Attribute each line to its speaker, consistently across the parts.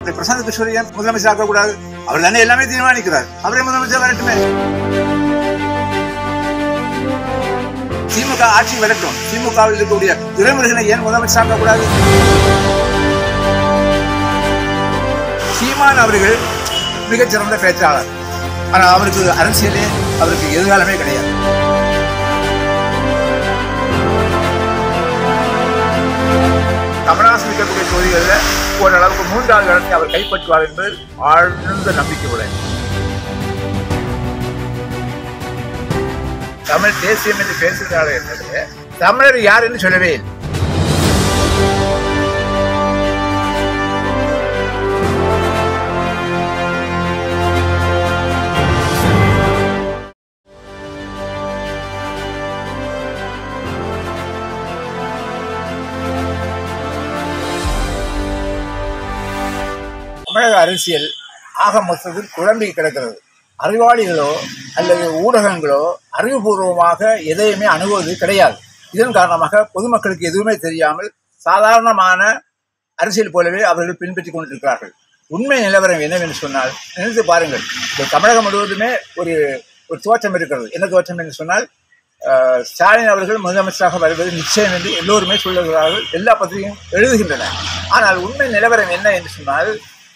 Speaker 1: இந்த பிரசாந்த் கிஷோர் ஏன் முதலமைச்சர் ஆக்க கூடாது அவர் தானே எல்லாமே தீர்மானிக்கிறார் அவரே முதலமைச்சர் வரட்டுமே திமுக ஆட்சி வரட்டும் திமுகவில் இருக்கக்கூடிய துறைமுருகனை ஏன் முதலமைச்சர் ஆக்க கூடாது சீமான் அவர்கள் மிகச்சிறந்த பேச்சாளர் ஆனா அவருக்கு அரசியலே அவருக்கு எதிர்காலமே கிடையாது கமலஹாசன் இருக்கக்கூடிய தொகுதிகளில் ஓரளவுக்கு மூன்றாவது இடத்தை அவர் கைப்பற்றுவார் என்பது ஆழ்ந்த நம்பிக்கை உள்ளது தமிழ் தேசியம் என்று பேசுகிறார்கள் என்பது தமிழர் யார் என்று சொல்லவே இல்லை தமிழக அரசியல் ஆக மொத்தத்தில் குழம்பி கிடக்கிறது அறிவாளிகளோ அல்லது ஊடகங்களோ அறிவுபூர்வமாக எதையுமே அணுகுவது கிடையாது இதன் காரணமாக பொதுமக்களுக்கு எதுவுமே தெரியாமல் சாதாரணமான அரசியல் போலவே அவர்கள் பின்பற்றிக் கொண்டிருக்கிறார்கள் உண்மை நிலவரம் என்னவென்று சொன்னால் நினைத்து பாருங்கள் இந்த தமிழகம் முழுவதுமே ஒரு ஒரு தோற்றம் இருக்கிறது என்ன தோற்றம் என்று சொன்னால் அஹ், ஸ்டாலின் அவர்கள் முதலமைச்சராக வருவது நிச்சயம் என்று எல்லோருமே சொல்லுகிறார்கள் எல்லா பத்திரிகையும் எழுதுகின்றன ஆனால் உண்மை நிலவரம் என்ன என்று சொன்னால்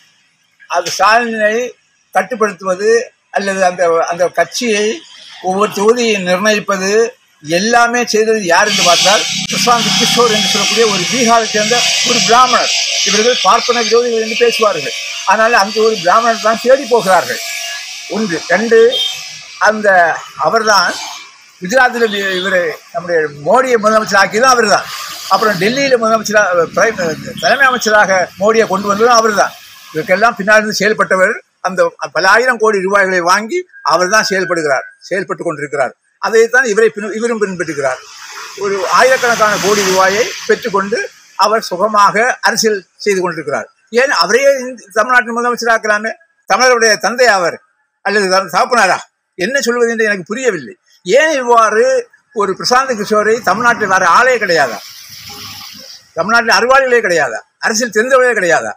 Speaker 1: அது ஸ்டாலினை கட்டுப்படுத்துவது அல்லது அந்த அந்த கட்சியை ஒவ்வொரு தொகுதியை நிர்ணயிப்பது எல்லாமே செய்தது யார் என்று பார்த்தால் பிரசாந்த் கிஷோர் என்று சொல்லக்கூடிய ஒரு பீகாரை சேர்ந்த ஒரு பிராமணர் இவர்கள் பார்ப்பன விரோதிகள் என்று பேசுவார்கள் ஆனால் அந்த ஒரு பிராமணர் தான் தேடி போகிறார்கள் ஒன்று ரெண்டு அந்த அவர்தான் குஜராத்தில் இவர் நம்முடைய மோடியை முதலமைச்சர் ஆக்கியதும் அவர் தான் அப்புறம் டெல்லியில் முதலமைச்சராக பிரைம் தலைமை அமைச்சராக மோடியை கொண்டு வந்ததும் அவர் தான் இதற்கெல்லாம் பின்னால் இருந்து செயல்பட்டவர் அந்த பல ஆயிரம் கோடி ரூபாய்களை வாங்கி அவர் தான் செயல்படுகிறார் செயல்பட்டு கொண்டிருக்கிறார் அதைத்தான் இவரை பின் இவரும் பின்பற்றுகிறார் ஒரு ஆயிரக்கணக்கான கோடி ரூபாயை பெற்றுக்கொண்டு அவர் சுகமாக அரசியல் செய்து கொண்டிருக்கிறார் ஏன் அவரையே இந்த தமிழ்நாட்டின் முதலமைச்சராக்கலாமே தமிழருடைய தந்தை அவர் அல்லது த- தகப்பனாரா என்ன சொல்வது என்று எனக்கு புரியவில்லை ஏன் இவ்வாறு ஒரு பிரசாந்த் கிஷோரை தமிழ்நாட்டில் வேற ஆளே கிடையாதா தமிழ்நாட்டில் அறிவாளிகளே கிடையாதா அரசியல் தெரிந்தவர்களே கிடையாதா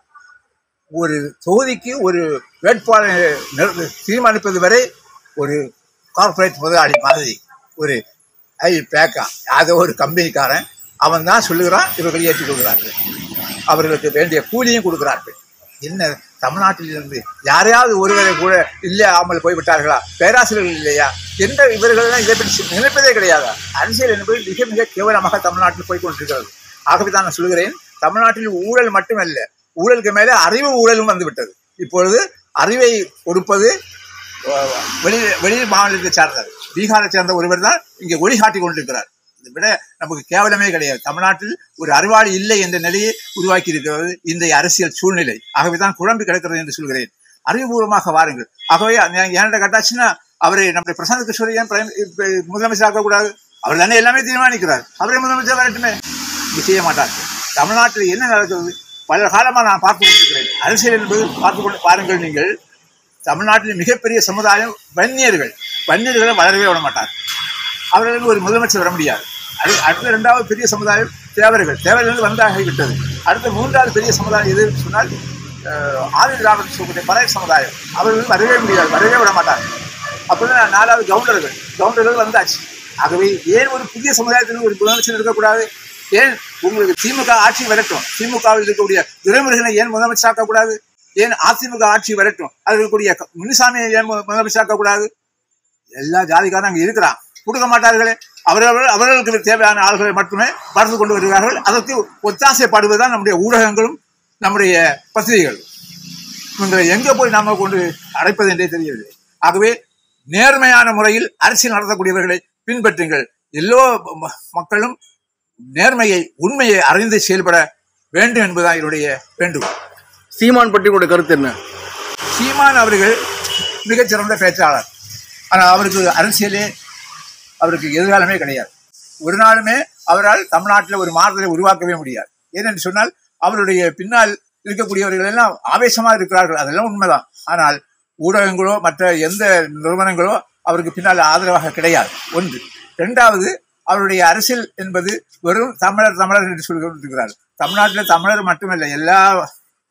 Speaker 1: ஒரு தொகுதிக்கு ஒரு வேட்பாளரை நிர்- தீர்மானிப்பது வரை ஒரு கார்ப்பரேட் முதலாளி மாதிரி ஒரு ஐ பேக்கா அதோ ஒரு கம்பெனிக்காரன் அவன் தான் சொல்லுகிறான் இவர்கள் ஏற்றுக்கொள்கிறார்கள் அவர்களுக்கு வேண்டிய கூலியும் கொடுக்கிறார்கள் என்ன தமிழ்நாட்டில் இருந்து யாரையாவது ஒருவரை கூட இல்லாமல் போய்விட்டார்களா பேராசிரியர்கள் இல்லையா என்ற இவர்கள் இதை பற்றி நினைப்பதே கிடையாதா அரசியல் என்பது மிக மிக கேவலமாக தமிழ்நாட்டில் போய் கொண்டிருக்கிறது ஆகவே தான் நான் சொல்கிறேன் தமிழ்நாட்டில் ஊழல் மட்டுமல்ல ஊழலுக்கு மேலே அறிவு ஊழலும் வந்துவிட்டது இப்பொழுது அறிவை கொடுப்பது அஹ், வெளி வெளி மாநிலத்தை சார்ந்தவர் பீகாரை சேர்ந்த ஒருவர் தான் இங்கே ஒளிகாட்டி கொண்டிருக்கிறார் இதை விட நமக்கு கேவலமே கிடையாது தமிழ்நாட்டில் ஒரு அறிவாளி இல்லை என்ற நிலையை உருவாக்கி இருக்கிறது இன்றைய அரசியல் சூழ்நிலை ஆகவே தான் குழம்பி கிடக்கிறது என்று சொல்கிறேன் அறிவுபூர்வமாக வாருங்கள் ஆகவே ஏன்ட கட்டாச்சுன்னா அவரை நம்முடைய பிரசாந்த் கிஷோர் ஏன் பிரைம் இப்ப முதலமைச்சர் ஆக்கக்கூடாது அவர் தானே எல்லாமே தீர்மானிக்கிறார் அவரே முதலமைச்சர் வரட்டுமே இது செய்ய மாட்டார்கள் தமிழ்நாட்டில் என்ன நடக்கிறது பல காலமாக நான் பார்த்து கொண்டிருக்கிறேன் அரசியல் என்பது பார்த்து கொண்டு பாருங்கள் நீங்கள் தமிழ்நாட்டில் மிகப்பெரிய சமுதாயம் வன்னியர்கள் வன்னியர்களை வளரவே விட மாட்டார்கள் அவர்களுக்கு ஒரு முதலமைச்சர் வர முடியாது அது அடுத்த இரண்டாவது பெரிய சமுதாயம் தேவர்கள் தேவர்கள் வந்தாகிவிட்டது அடுத்த மூன்றாவது பெரிய சமுதாயம் எது என்று சொன்னால் அஹ், ஆதி திராவிடர் சொல்லக்கூடிய பழைய சமுதாயம் அவர்கள் வரவே முடியாது வரவே விட மாட்டார்கள் அப்பதான் நாலாவது கவுண்டர்கள் கவுண்டர்கள் வந்தாச்சு ஆகவே ஏன் ஒரு புதிய சமுதாயத்தில் ஒரு முதலமைச்சர் இருக்கக்கூடாது ஏன் உங்களுக்கு திமுக ஆட்சி வரட்டும் திமுகவில் இருக்கக்கூடிய துரைமுருகனை ஏன் முதலமைச்சர் ஆக்கக்கூடாது ஏன் அதிமுக ஆட்சி வரட்டும் அதில் இருக்கக்கூடிய க- முனுசாமியை ஏன் மு- முதலமைச்சர் ஆக்கக்கூடாது எல்லா ஜாதிக்காரரும் அங்கே இருக்கிறான் கொடுக்க மாட்டார்களே அவர்கள் அவர்களுக்கு தேவையான ஆள்களை மட்டுமே வளர்த்து கொண்டு வருகிறார்கள் அதற்கு ஒத்தாசைப்படுவதுதான் நம்முடைய ஊடகங்களும் நம்முடைய பத்திரிகைகளும் இவங்களை எங்கே போய் நாம கொண்டு அடைப்பது என்றே தெரியவில்லை ஆகவே நேர்மையான முறையில் அரசியல் நடத்தக்கூடியவர்களை பின்பற்றுங்கள் எல்லோ ம- மக்களும் நேர்மையை உண்மையை அறிந்து செயல்பட வேண்டும் என்பதுதான் என்னுடைய வேண்டுகோள்
Speaker 2: சீமான் பற்றி உங்களுடைய கருத்து என்ன
Speaker 1: சீமான் அவர்கள் மிகச்சிறந்த பேச்சாளர் ஆனால் அவருக்கு அரசியலே அவருக்கு எதிர்காலமே கிடையாது ஒரு நாளுமே அவரால் தமிழ்நாட்டில் ஒரு மாறுதலை உருவாக்கவே முடியாது ஏனென்று சொன்னால் அவருடைய பின்னால் இருக்கக்கூடியவர்கள் எல்லாம் ஆவேசமாக இருக்கிறார்கள் அதெல்லாம் உண்மைதான் ஆனால் ஊடகங்களோ மற்ற எந்த நிறுவனங்களோ அவருக்கு பின்னால் ஆதரவாக கிடையாது ஒன்று இரண்டாவது அவருடைய அரசியல் என்பது வெறும் தமிழர் தமிழர் என்று சொல்லி கொண்டிருக்கிறார் தமிழ்நாட்டில் தமிழர் மட்டுமல்ல எல்லா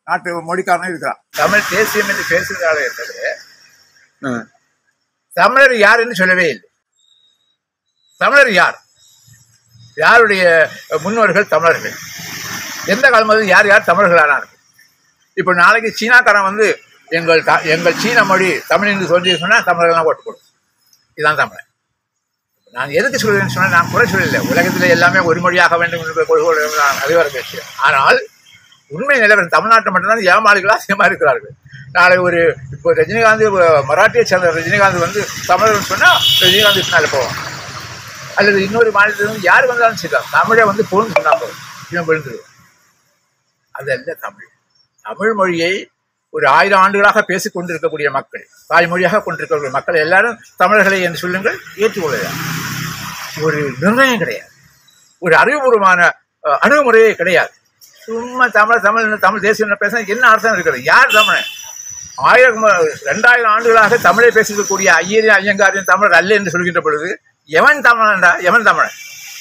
Speaker 1: நாட்டு மொழிக்காரனும் இருக்கிறான் தமிழ் தேசியம் என்று பேசுகிறாரே தவிர
Speaker 2: ஆ.
Speaker 1: தமிழர் யார் என்று சொல்லவே இல்லை தமிழர் யார் யாருடைய முன்னோர்கள் தமிழர்கள் எந்த காலமாவது யார் யார் தமிழர்களானார்கள் இப்போ நாளைக்கு சீனாக்காரன் வந்து எங்கள் த- எங்கள் சீன மொழி தமிழ் என்று சொல்லி சொன்னால் தமிழர்கள்லாம் ஓட்டு போடும் இதுதான் தமிழன் நான் எதுக்கு சொல்கிறேன்னு சொன்னால் நான் குறை சொல்லலை உலகத்தில் எல்லாமே ஒரு மொழியாக வேண்டும் என்ற கொள்கை நான் அறிவார விஷயம் ஆனால் உண்மை நிலவரம் தமிழ்நாட்டில் மட்டும்தான் ஏமாளிகள் அதிகமாக இருக்கிறார்கள் நாளை ஒரு இப்போ ரஜினிகாந்த் அஹ், மராட்டியை சேர்ந்த ரஜினிகாந்த் வந்து தமிழர்னு சொன்னால் ரஜினிகாந்த் பின்னால் போவான் அல்லது இன்னொரு மாநிலத்திலிருந்து யார் வந்தாலும் சரி தமிழை வந்து பொருள் சொன்னா போதும் இவன் விழுந்துருவான் அதல்ல தமிழ் தமிழ் மொழியை ஒரு ஆயிரம் ஆண்டுகளாக பேசிக் கொண்டிருக்கக்கூடிய மக்கள் தாய்மொழியாக கொண்டிருக்கக்கூடிய மக்கள் எல்லாரும் தமிழர்களை என்று சொல்லுங்கள் ஏற்றுக்கொள்ளலாம் ஒரு நிர்ணயம் கிடையாது ஒரு அறிவுபூர்வமான அஹ், அணுகுமுறையே கிடையாது சும்மா தமிழ் தமிழ் தமிழ் தேசியம் பேச என்ன அர்த்தம் இருக்கிறது யார் தமிழன் ஆயிரம் ரெண்டாயிரம் ஆண்டுகளாக தமிழை பேசக்கூடிய ஐயரின் ஐயங்காரின் தமிழர் அல்ல என்று சொல்கின்ற பொழுது எவன் தமிழன்டா எவன் தமிழன்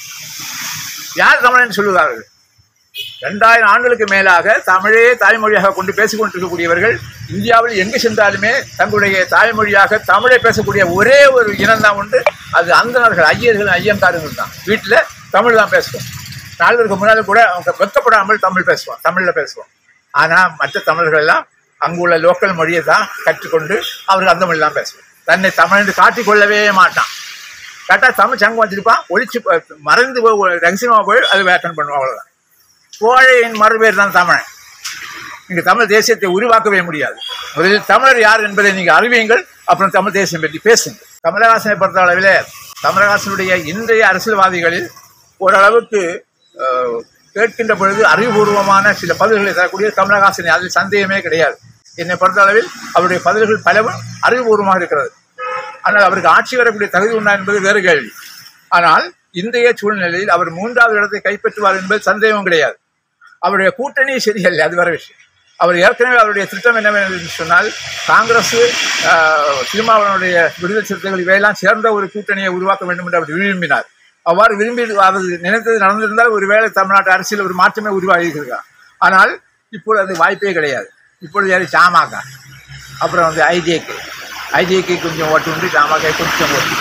Speaker 1: யார் தமிழன் என்று சொல்லுகிறார்கள் ரெண்டாயிரம் ஆண்டுகளுக்கு மேலாக தமிழே தாய்மொழியாக கொண்டு பேசிக் கொண்டிருக்கக்கூடியவர்கள் இந்தியாவில் எங்கு சென்றாலுமே தங்களுடைய தாய்மொழியாக தமிழை பேசக்கூடிய ஒரே ஒரு இனம்தான் உண்டு அது அந்தணர்கள் ஐயர்கள் ஐயங்காரர்கள் தான் வீட்டில் தமிழ் தான் பேசுவோம் நால்வருக்கு முன்னாலும் கூட அவங்க வெக்கப்படாமல் தமிழ் பேசுவோம் தமிழில் பேசுவோம் ஆனால் மற்ற தமிழர்கள் எல்லாம் அங்குள்ள லோக்கல் மொழியை தான் கற்றுக்கொண்டு அவர்கள் அந்த மொழி தான் பேசுவோம் தன்னை தமிழ் என்று காட்டிக்கொள்ளவே மாட்டான் கரெக்டாக தமிழ் சங்கம் வச்சிருப்பான் ஒழிச்சு ப- மறைந்து போய் ரகசியமாக போய் அது வேட்டன் பண்ணுவான் அவ்வளோதான் கோழையின் மறுபேர் தான் தமிழன் இங்கு தமிழ் தேசியத்தை உருவாக்கவே முடியாது முதலில் தமிழர் யார் என்பதை நீங்கள் அறிவியுங்கள் அப்புறம் தமிழ் தேசியம் பற்றி பேசுங்கள் கமலஹாசனை பொறுத்த அளவில் கமலஹாசனுடைய இன்றைய அரசியல்வாதிகளில் ஓரளவுக்கு அஹ், கேட்கின்ற பொழுது அறிவுபூர்வமான சில பதில்களை தரக்கூடிய கமலஹாசன் அதில் சந்தேகமே கிடையாது என்னை பொறுத்த அளவில் அவருடைய பதில்கள் பலவும் அறிவுபூர்வமாக இருக்கிறது ஆனால் அவருக்கு ஆட்சி வரக்கூடிய தகுதி உண்டா என்பது வேறு கேள்வி ஆனால் இன்றைய சூழ்நிலையில் அவர் மூன்றாவது இடத்தை கைப்பற்றுவார் என்பது சந்தேகம் கிடையாது அவருடைய கூட்டணி சரியல்ல அது வேற விஷயம் அவர் ஏற்கனவே அவருடைய திட்டம் என்னவென்று சொன்னால் காங்கிரஸ் ஆஹ், திருமாவளவனுடைய விடுதலை சிறுத்தைகள் இவையெல்லாம் சேர்ந்த ஒரு கூட்டணியை உருவாக்க வேண்டும் என்று அவர் விரும்பினார் அவ்வாறு விரும்பி அவர் நினைத்தது நடந்திருந்தால் ஒருவேளை தமிழ்நாட்டு அரசியல் ஒரு மாற்றமே உருவாகி இருக்கிறார் ஆனால் இப்பொழுது அது வாய்ப்பே கிடையாது இப்பொழுது யாரு சாமாக்கா அப்புறம் வந்து ஐஜேக்கு ஐஜேக்கு கொஞ்சம் ஓட்டு உண்டு சாமாக்கா கொஞ்சம் ஓட்டு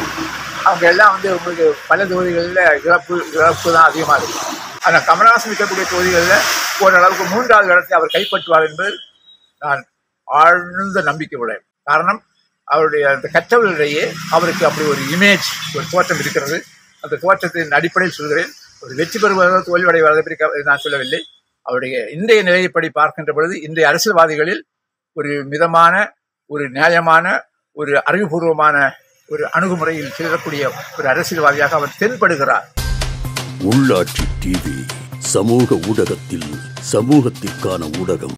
Speaker 1: அவங்க எல்லாம் வந்து உங்களுக்கு பல தொகுதிகளில் இழப்பு இழப்பு தான் அதிகமாக இருக்கும் ஆனால் கமலஹாசன் இருக்கக்கூடிய தொகுதிகளில் ஓரளவுக்கு மூன்றாவது இடத்தை அவர் கைப்பற்றுவார் என்பது நான் ஆழ்ந்த நம்பிக்கை உள்ளேன் காரணம் அவருடைய அந்த கற்றவர்களிடையே அவருக்கு அப்படி ஒரு இமேஜ் ஒரு தோற்றம் இருக்கிறது அந்த தோற்றத்தின் அடிப்படையில் சொல்கிறேன் ஒரு வெற்றி பெறுவதோ தோல்வியடைவதை பற்றி க- நான் சொல்லவில்லை அவருடைய இன்றைய நிலையப்படி பார்க்கின்ற பொழுது இன்றைய அரசியல்வாதிகளில் ஒரு மிதமான ஒரு நியாயமான ஒரு அறிவுபூர்வமான ஒரு அணுகுமுறையில் செல்லக்கூடிய ஒரு அரசியல்வாதியாக அவர் தென்படுகிறார்
Speaker 3: உள்ளாட்சி டிவி சமூக ஊடகத்தில் சமூகத்திற்கான ஊடகம்